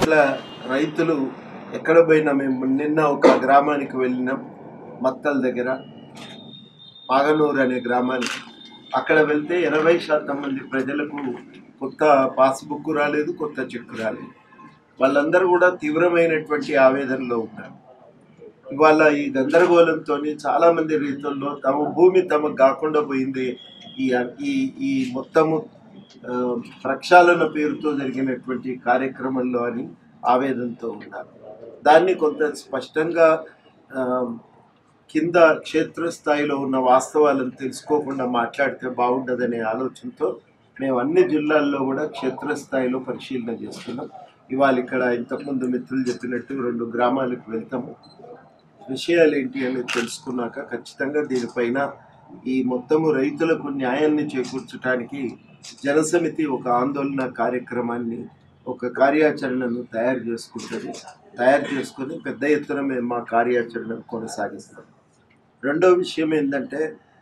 పట్ల రైతులు ఎక్కడ పోయినా మేము నిన్న ఒక గ్రామానికి వెళ్ళినాం మత్తల్ దగ్గర పాగనూరు అనే గ్రామానికి అక్కడ వెళ్తే ఎనభై శాతం మంది ప్రజలకు కొత్త పాస్బుక్ రాలేదు కొత్త చెక్ రాలేదు వాళ్ళందరూ కూడా తీవ్రమైనటువంటి ఆవేదనలో ఉన్నారు ఇవాళ ఈ గందరగోళంతో చాలా మంది రైతుల్లో తమ భూమి తమకు కాకుండా పోయింది ఈ ఈ ఈ మొత్తము ఆ, ప్రక్షాళన పేరుతో జరిగినటువంటి కార్యక్రమంలో అని ఆవేదనతో ఉన్నారు దాన్ని కొంత స్పష్టంగా ఆ, కింద క్షేత్రస్థాయిలో ఉన్న వాస్తవాలను తెలుసుకోకుండా మాట్లాడితే బాగుండదనే ఆలోచనతో మేము అన్ని జిల్లాల్లో కూడా క్షేత్రస్థాయిలో పరిశీలన చేస్తున్నాం ఇవాళ ఇక్కడ ఇంతకుముందు మిత్రులు చెప్పినట్టు రెండు గ్రామాలకు వెళ్తాము విషయాలు ఏంటి అనేది తెలుసుకున్నాక ఖచ్చితంగా దీనిపైన ఈ మొత్తము రైతులకు న్యాయాన్ని చేకూర్చడానికి జనసమితి ఒక ఆందోళన కార్యక్రమాన్ని ఒక కార్యాచరణను తయారు చేసుకుంటుంది తయారు చేసుకొని పెద్ద ఎత్తున మేము మా కార్యాచరణను కొనసాగిస్తాం రెండో విషయం ఏంటంటే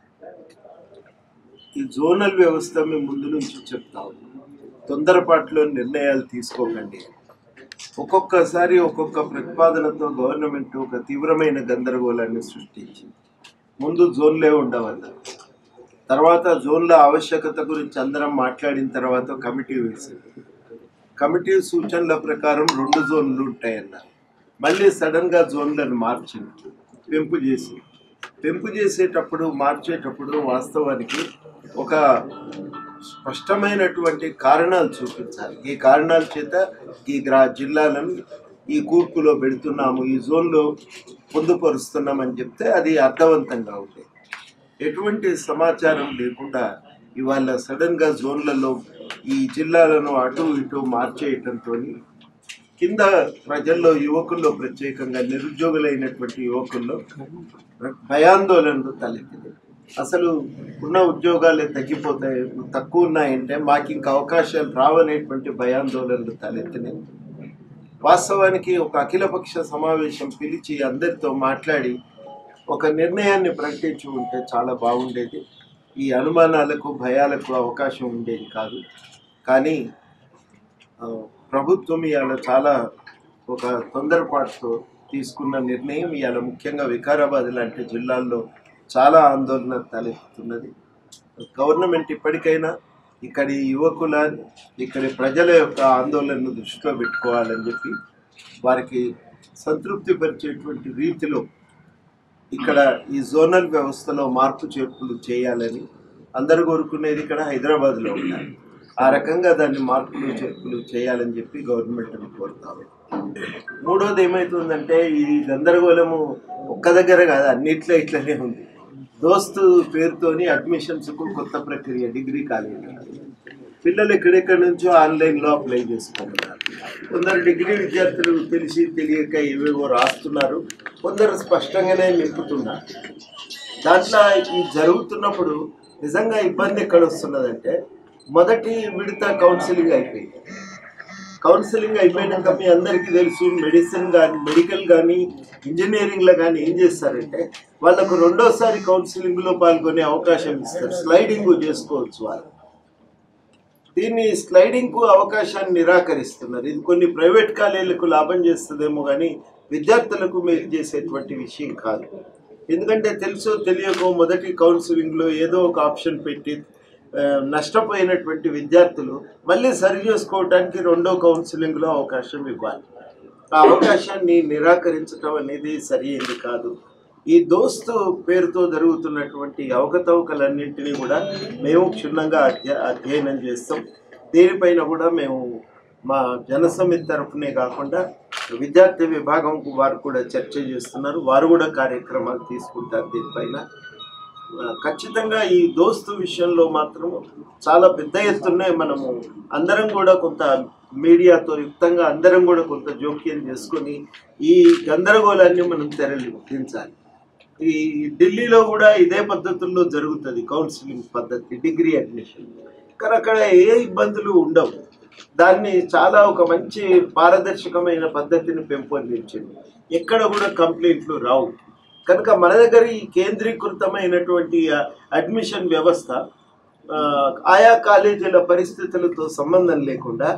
ఈ జోనల్ వ్యవస్థ మేము ముందు నుంచి చెప్తాం తొందరపాటులో నిర్ణయాలు తీసుకోకండి ఒక్కొక్కసారి ఒక్కొక్క ప్రతిపాదనతో గవర్నమెంట్ ఒక తీవ్రమైన గందరగోళాన్ని సృష్టించింది ముందు జోన్లే ఉండవల్ల తర్వాత జోన్ల ఆవశ్యకత గురించి అందరం మాట్లాడిన తర్వాత కమిటీ వేసింది కమిటీ సూచనల ప్రకారం రెండు జోన్లు ఉంటాయన్నారు మళ్ళీ సడన్గా జోన్లను మార్చింది పెంపు చేసి పెంపు చేసేటప్పుడు మార్చేటప్పుడు వాస్తవానికి ఒక స్పష్టమైనటువంటి కారణాలు చూపించాలి ఈ కారణాల చేత ఈ గ్రా జిల్లాలను ఈ కూర్పులో పెడుతున్నాము ఈ జోన్లో పొందుపరుస్తున్నామని చెప్తే అది అర్థవంతంగా ఉండేది ఎటువంటి సమాచారం లేకుండా ఇవాళ సడన్గా జోన్లలో ఈ జిల్లాలను అటు ఇటు మార్చేయటంతో కింద ప్రజల్లో యువకుల్లో ప్రత్యేకంగా నిరుద్యోగులైనటువంటి యువకుల్లో భయాందోళనలు తలెత్తింది అసలు ఉన్న ఉద్యోగాలే తగ్గిపోతాయి తక్కువ ఉన్నాయంటే మాకు ఇంకా అవకాశాలు రావనేటువంటి భయాందోళనలు తలెత్తినాయి వాస్తవానికి ఒక అఖిలపక్ష సమావేశం పిలిచి అందరితో మాట్లాడి ఒక నిర్ణయాన్ని ప్రకటించి ఉంటే చాలా బాగుండేది ఈ అనుమానాలకు భయాలకు అవకాశం ఉండేది కాదు కానీ ఆ, ప్రభుత్వం ఇవాళ చాలా ఒక తొందరపాటుతో తీసుకున్న నిర్ణయం ఇవాళ ముఖ్యంగా వికారాబాద్ లాంటి జిల్లాల్లో చాలా ఆందోళన తలెత్తుతున్నది గవర్నమెంట్ ఇప్పటికైనా ఇక్కడి యువకుల ఇక్కడి ప్రజల యొక్క ఆందోళనను దృష్టిలో పెట్టుకోవాలని చెప్పి వారికి సంతృప్తిపరిచేటువంటి రీతిలో ఇక్కడ ఈ జోనల్ వ్యవస్థలో మార్పు చేర్పులు చేయాలని అందరు కోరుకునేది ఇక్కడ హైదరాబాద్లో ఉన్నారు ఆ రకంగా దాన్ని మార్పులు చేర్పులు చేయాలని చెప్పి గవర్నమెంట్ని కోరుతాము మూడోది ఏమవుతుందంటే ఈ గందరగోళము ఒక్క దగ్గర కాదు అన్నిట్లో ఇట్లనే ఉంది దోస్తు పేరుతోని అడ్మిషన్స్కు కొత్త ప్రక్రియ డిగ్రీ కాలేజీ పిల్లలు ఎక్కడెక్కడి నుంచో ఆన్లైన్లో అప్లై చేసుకుంటున్నారు కొందరు డిగ్రీ విద్యార్థులు తెలిసి తెలియక ఏవేవో రాస్తున్నారు కొందరు స్పష్టంగానే నింపుతున్నారు దాంట్లో ఈ జరుగుతున్నప్పుడు నిజంగా ఇబ్బంది ఎక్కడ వస్తున్నదంటే మొదటి విడత కౌన్సిలింగ్ అయిపోయింది కౌన్సిలింగ్ అయిపోయినాక మీ అందరికీ తెలుసు మెడిసిన్ కానీ మెడికల్ కానీ ఇంజనీరింగ్లో కానీ ఏం చేస్తారంటే వాళ్ళకు రెండోసారి కౌన్సిలింగ్లో పాల్గొనే అవకాశం ఇస్తారు స్లైడింగ్ చేసుకోవచ్చు వాళ్ళు దీన్ని స్లైడింగ్కు అవకాశాన్ని నిరాకరిస్తున్నారు ఇది కొన్ని ప్రైవేట్ కాలేజీలకు లాభం చేస్తుందేమో కానీ విద్యార్థులకు మేలు చేసేటువంటి విషయం కాదు ఎందుకంటే తెలుసో తెలియకో మొదటి కౌన్సిలింగ్లో ఏదో ఒక ఆప్షన్ పెట్టి ఆ, నష్టపోయినటువంటి విద్యార్థులు మళ్ళీ సరి చేసుకోవడానికి రెండో కౌన్సిలింగ్లో అవకాశం ఇవ్వాలి ఆ అవకాశాన్ని నిరాకరించడం అనేది సరియైంది కాదు ఈ దోస్తు పేరుతో జరుగుతున్నటువంటి అవకతవకలన్నింటినీ కూడా మేము క్షుణ్ణంగా అధ్య అధ్యయనం చేస్తాం దీనిపైన కూడా మేము మా జనసమితి తరఫునే కాకుండా విద్యార్థి విభాగం వారు కూడా చర్చ చేస్తున్నారు వారు కూడా కార్యక్రమాలు తీసుకుంటారు దీనిపైన ఆ, ఖచ్చితంగా ఈ దోస్తు విషయంలో మాత్రం చాలా పెద్ద ఎత్తునే మనము అందరం కూడా కొంత మీడియాతో యుక్తంగా అందరం కూడా కొంత జోక్యం చేసుకొని ఈ గందరగోళాన్ని మనం తెరలించాలి ఈ ఢిల్లీలో కూడా ఇదే పద్ధతుల్లో జరుగుతుంది కౌన్సిలింగ్ పద్ధతి డిగ్రీ అడ్మిషన్ కానీ అక్కడ ఏ ఇబ్బందులు ఉండవు దాన్ని చాలా ఒక మంచి పారదర్శకమైన పద్ధతిని పెంపొందించింది ఎక్కడ కూడా కంప్లైంట్లు రావు కనుక మన దగ్గర ఈ కేంద్రీకృతమైనటువంటి ఆ అడ్మిషన్ వ్యవస్థ ఆ, ఆయా కాలేజీల పరిస్థితులతో సంబంధం లేకుండా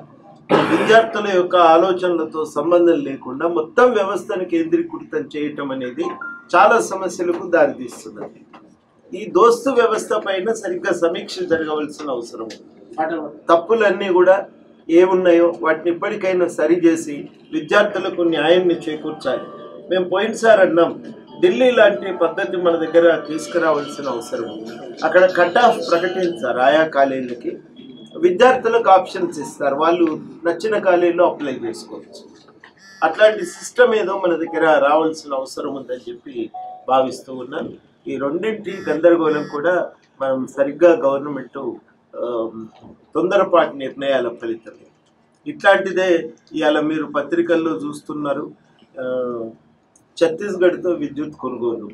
విద్యార్థుల యొక్క ఆలోచనలతో సంబంధం లేకుండా మొత్తం వ్యవస్థను కేంద్రీకృతం చేయటం అనేది చాలా సమస్యలకు దారితీస్తున్నది ఈ దోస్తు వ్యవస్థ పైన సరిగ్గా సమీక్ష జరగవలసిన అవసరం ఉంది తప్పులన్నీ కూడా ఏమున్నాయో వాటిని ఇప్పటికైనా సరిచేసి విద్యార్థులకు న్యాయాన్ని చేకూర్చాలి మేము పోయినసారి అన్నాం ఢిల్లీ లాంటి పద్ధతి మన దగ్గర తీసుకురావాల్సిన అవసరం ఉంది అక్కడ కట్ ఆఫ్ ప్రకటించారు ఆయా కాలేజీలకి విద్యార్థులకు ఆప్షన్స్ ఇస్తారు వాళ్ళు నచ్చిన కాలేజీలో అప్లై చేసుకోవచ్చు అట్లాంటి సిస్టమ్ ఏదో మన దగ్గర రావాల్సిన అవసరం ఉందని చెప్పి భావిస్తూ ఉన్నాను ఈ రెండింటి గందరగోళం కూడా మనం సరిగ్గా గవర్నమెంట్ తొందరపాటు నిర్ణయాల ఫలితం ఇట్లాంటిదే ఇవాళ మీరు పత్రికల్లో చూస్తున్నారు ఆ, ఛత్తీస్గఢ్తో విద్యుత్ కొనుగోలు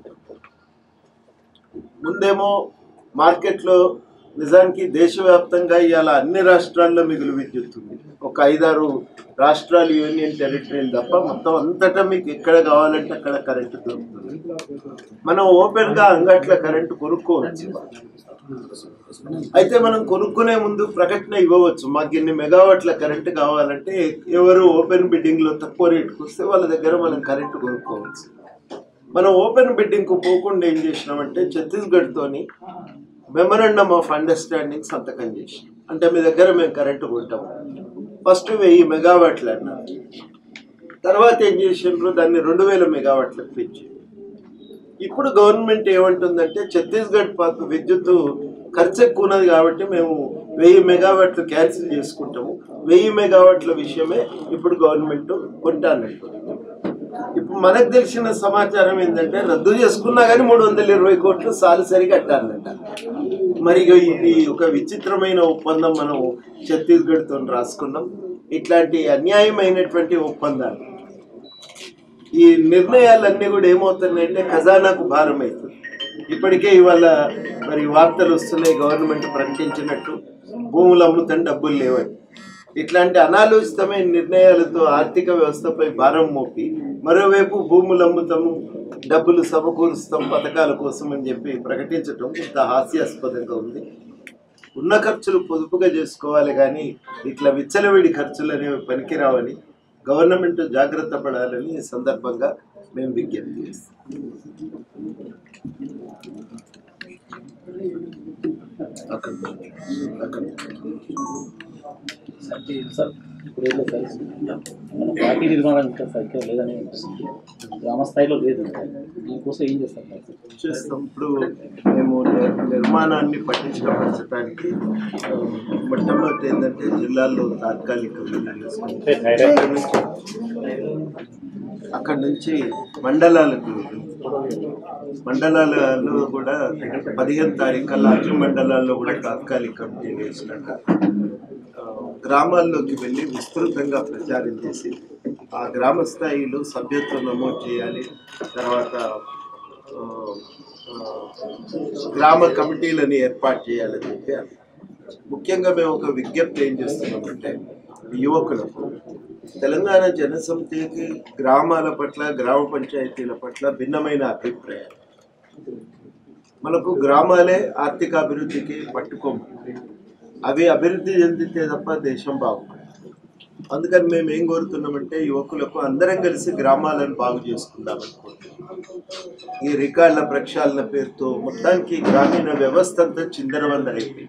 ముందేమో మార్కెట్లో నిజానికి దేశవ్యాప్తంగా ఇవాళ అన్ని రాష్ట్రాల్లో మిగులు విద్యుత్ ఉంది ఒక ఐదారు రాష్ట్రాలు యూనియన్ టెరిటరీలు తప్ప మొత్తం అంతటా మీకు ఎక్కడ కావాలంటే అక్కడ కరెంటు దొరుకుతుంది మనం ఓపెన్గా అంగట్ల కరెంటు కొనుక్కోవచ్చు అయితే మనం కొనుక్కునే ముందు ప్రకటన ఇవ్వవచ్చు మాకు ఇన్ని మెగావాట్ల కరెంటు కావాలంటే ఎవరు ఓపెన్ బిడ్డింగ్లో తక్కువ రేటుకు వస్తే వాళ్ళ దగ్గర మనం కరెంటు కొనుక్కోవచ్చు మనం ఓపెన్ బిడ్డింగ్కు పోకుండా ఏం చేసినామంటే ఛత్తీస్గఢ్తోని మెమరాండమ్ ఆఫ్ అండర్స్టాండింగ్ సంతకం చేసినాం అంటే మీ దగ్గర మేము కరెంటు కొంటాము ఫస్ట్ వెయ్యి మెగావాట్లు అన్నారు తర్వాత ఏం చేసిండ్రు దాన్ని రెండు వేల మెగావాట్లకు పెంచి ఇప్పుడు గవర్నమెంట్ ఏమంటుందంటే ఛత్తీస్గఢ్ పాకు విద్యుత్ ఖర్చు ఎక్కువ ఉన్నది కాబట్టి మేము వెయ్యి మెగావాట్లు క్యాన్సిల్ చేసుకుంటాము వెయ్యి మెగావాట్ల విషయమే ఇప్పుడు గవర్నమెంట్ కొంటానంటుంది ఇప్పుడు మనకు తెలిసిన సమాచారం ఏంటంటే రద్దు చేసుకున్నా కానీ మూడు వందల ఇరవై కోట్లు సాలిసరి కట్టాలంట మరి ఇగో ఇది ఒక విచిత్రమైన ఒప్పందం మనం ఛత్తీస్గఢ్తో రాసుకున్నాం ఇట్లాంటి అన్యాయమైనటువంటి ఒప్పందాలు ఈ నిర్ణయాలన్నీ కూడా ఏమవుతున్నాయంటే ఖజానాకు భారం అవుతుంది ఇప్పటికే ఇవాళ మరి వార్తలు వస్తున్నాయి గవర్నమెంట్ ప్రకటించినట్టు భూములు అమ్ముతాం డబ్బులు లేవని ఇట్లాంటి అనాలోచితమైన నిర్ణయాలతో ఆర్థిక వ్యవస్థపై భారం మోపి మరోవైపు భూములు అమ్ముతాము డబ్బులు సమకూరుస్తాం పథకాల కోసం అని చెప్పి ప్రకటించడం కొంత హాస్యాస్పదంగా ఉంది ఉన్న ఖర్చులు పొదుపుగా చేసుకోవాలి కానీ ఇట్లా విచ్చలవిడి ఖర్చులు అనేవి పనికిరావని గవర్నమెంట్ జాగ్రత్త పడాలని ఈ సందర్భంగా మేము విజ్ఞప్తి చేస్తాం అక్కడ అక్కడ సార్ ఇప్పుడు ఏం లేదు సార్ మన పార్టీ నిర్మాణం ఇంకా సరిగ్గా లేదని అనిపిస్తుంది గ్రామ స్థాయిలో లేదు దీనికోసం ఏం చేస్తారు సార్ చేస్తాం ఇప్పుడు మేము నిర్- నిర్మాణాన్ని పట్టించడానికి ఆ, మొట్టమొదటి ఏంటంటే జిల్లాల్లో తాత్కాలిక అక్కడ నుంచి మండలాలకు మండలాలలో కూడా పదిహేను తారీఖు కల్లా అన్ని మండలాల్లో కూడా తాత్కాలిక కమిటీ వేసినాక ఆ, గ్రామాల్లోకి వెళ్ళి విస్తృతంగా ప్రచారం చేసి ఆ గ్రామ స్థాయిలో సభ్యత్వం నమోదు చేయాలి తర్వాత ఆ, ఆ, గ్రామ కమిటీలని ఏర్పాటు చేయాలని చెప్పి అన్నారు. ముఖ్యంగా మేము ఒక విజ్ఞప్తి ఏం చేస్తున్నామంటే యువకులకు తెలంగాణ జనసమితికి గ్రామాల పట్ల గ్రామ పంచాయతీల పట్ల భిన్నమైన అభిప్రాయాలు మనకు గ్రామాలే ఆర్థిక అభివృద్ధికి పట్టుకోము అవి అభివృద్ధి చెందితే తప్ప దేశం బాగుంటుంది అందుకని మేము ఏం కోరుతున్నామంటే యువకులకు అందరం కలిసి గ్రామాలను బాగు చేసుకుందాం అనుకుంటున్నాం ఈ రికార్డుల ప్రక్షాళన పేరుతో మొత్తానికి గ్రామీణ వ్యవస్థ అంతా చిందరవందరైపోయింది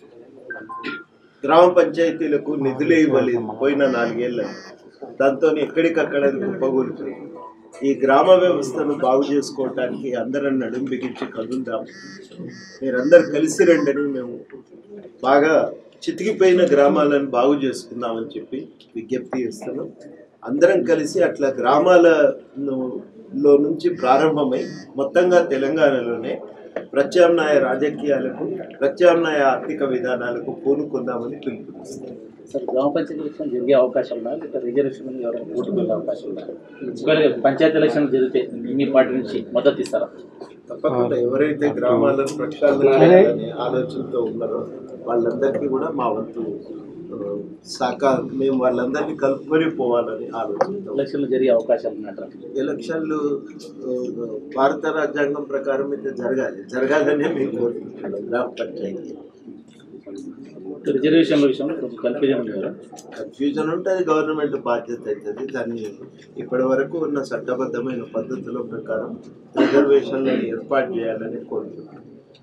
గ్రామ పంచాయతీలకు నిధులే ఇవ్వలేదు పోయిన నాలుగేళ్ళు దాంతో ఎక్కడికక్కడ అది కుప్పగూలిపోయింది ఈ గ్రామ వ్యవస్థను బాగు చేసుకోవటానికి అందరం నడుం బిగించి కదులుదాం మీరందరు కలిసి రండని మేము బాగా చితికిపోయిన గ్రామాలను బాగు చేసుకుందామని చెప్పి విజ్ఞప్తి చేస్తున్నాం అందరం కలిసి అట్లా గ్రామాల ను- లో నుంచి ప్రారంభమై మొత్తంగా తెలంగాణలోనే ప్రత్యామ్నాయ రాజకీయాలకు ప్రత్యామ్నాయ ఆర్థిక విధానాలకు పూనుకుందామని పిలుపునిస్తాం సార్ గ్రామ పంచాయతీ ఎలక్షన్ జరిగే అవకాశం ఉందా లేదా రిజర్వేషన్ మీద ఎవరైనా పోటీకి వెళ్ళే అవకాశం ఉందా ఒకవేళ పంచాయతీ ఎలక్షన్ జరిగితే మీ పార్టీ నుంచి మద్దతు ఇస్తారా తప్పకుండా ఎవరైతే గ్రామాలను ప్రక్షాళన చేయాలనే ఆలోచనతో ఉన్నారో వాళ్ళందరికీ కూడా మా వంతు ఆ, సహకారం మేము వాళ్ళందరినీ కలుపుకొని పోవాలని ఆలోచనతో ఎలక్షన్లు జరిగే అవకాశాలు ఉన్నట్టు ఎలక్షన్లు ఆ, భారత రాజ్యాంగం ప్రకారం అయితే జరగాలి జరగాలనే మేము కోరుకుంటున్నాం గ్రామ పంచాయతీ రిజర్వేషన్ల విషయంలో కొంచెం కన్ఫ్యూజన్ ఉంది కదా కన్ఫ్యూజన్ ఉంటే అది గవర్నమెంట్ బాధ్యత అవుతుంది దాన్ని ఇప్పటి వరకు ఉన్న చట్టబద్ధమైన పద్ధతుల ప్రకారం రిజర్వేషన్లను ఏర్పాటు చేయాలని కోరుతున్నాను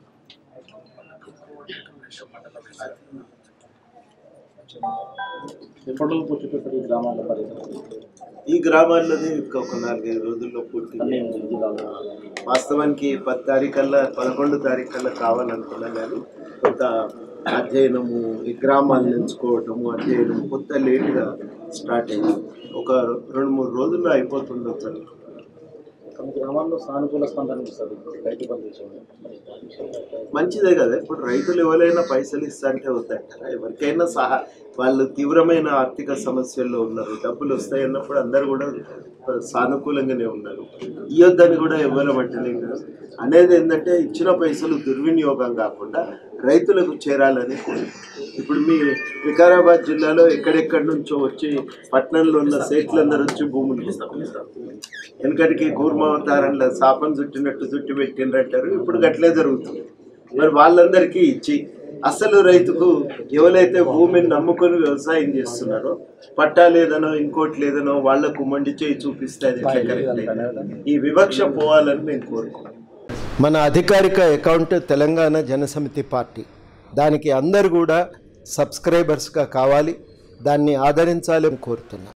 ఎప్పటిలో పూర్తి ఈ గ్రామాల పర్యటన ఈ గ్రామాల్లోనే ఇంకా ఒక నాలుగైదు రోజుల్లో పూర్తి అన్ని జిల్లాలో వాస్తవానికి పది తారీఖల్లా పదకొండు తారీఖల్లా కావాలనుకున్నా కానీ కొంత అధ్యయనము ఈ గ్రామాలను ఎంచుకోవటము అధ్యయనం కొంత లేటుగా స్టార్ట్ అయింది ఒక రెండు మూడు రోజుల్లో అయిపోతుండొచ్చు అని. కొన్ని గ్రామాల్లో సానుకూల స్పందన ఇస్తుంది రైతు బంధు విషయంలో మరి దాని విషయంలో ఎట్లా? మంచిదే కదా ఇప్పుడు రైతులు ఎవరైనా పైసలు ఇస్తా అంటే వద్దంటారా ఎవరికైనా సహా వాళ్ళు తీవ్రమైన ఆర్థిక సమస్యల్లో ఉన్నారు డబ్బులు వస్తాయన్నప్పుడు అందరూ కూడా సానుకూలంగానే ఉన్నారు ఇవ్వద్దని కూడా ఎవరు పట్టలేదు కదా. అనేది ఏంటంటే ఇచ్చిన పైసలు దుర్వినియోగం కాకుండా రైతులకు చేరాలని కోరిక. ఇప్పుడు మీ వికారాబాద్ జిల్లాలో ఎక్కడెక్కడి నుంచో వచ్చి పట్టణంలో ఉన్న సేట్లందరూ వచ్చి భూములు ఇస్తారు వెనకటికి కూర్మావతారంలో సాపం చుట్టినట్టు చుట్టి పెట్టిండ్రంటారు ఇప్పుడు గట్లే జరుగుతుంది మరి వాళ్ళందరికీ ఇచ్చి అసలు రైతుకు ఎవరైతే భూమిని నమ్ముకొని వ్యవసాయం చేస్తున్నారో పట్టా లేదనో ఇంకోటి లేదనో వాళ్లకు మండి చేయి చూపిస్తే అది ఎట్లా కరెక్ట్ అయితే? ఈ వివక్ష పోవాలని మేము కోరుకుంటున్నాం మన అధికారిక అకౌంట్ తెలంగాణ జనసమితి పార్టీ దానికి అందరు కూడా సబ్స్క్రైబర్స్గా కావాలి దాన్ని ఆదరించాలని కోరుతున్నా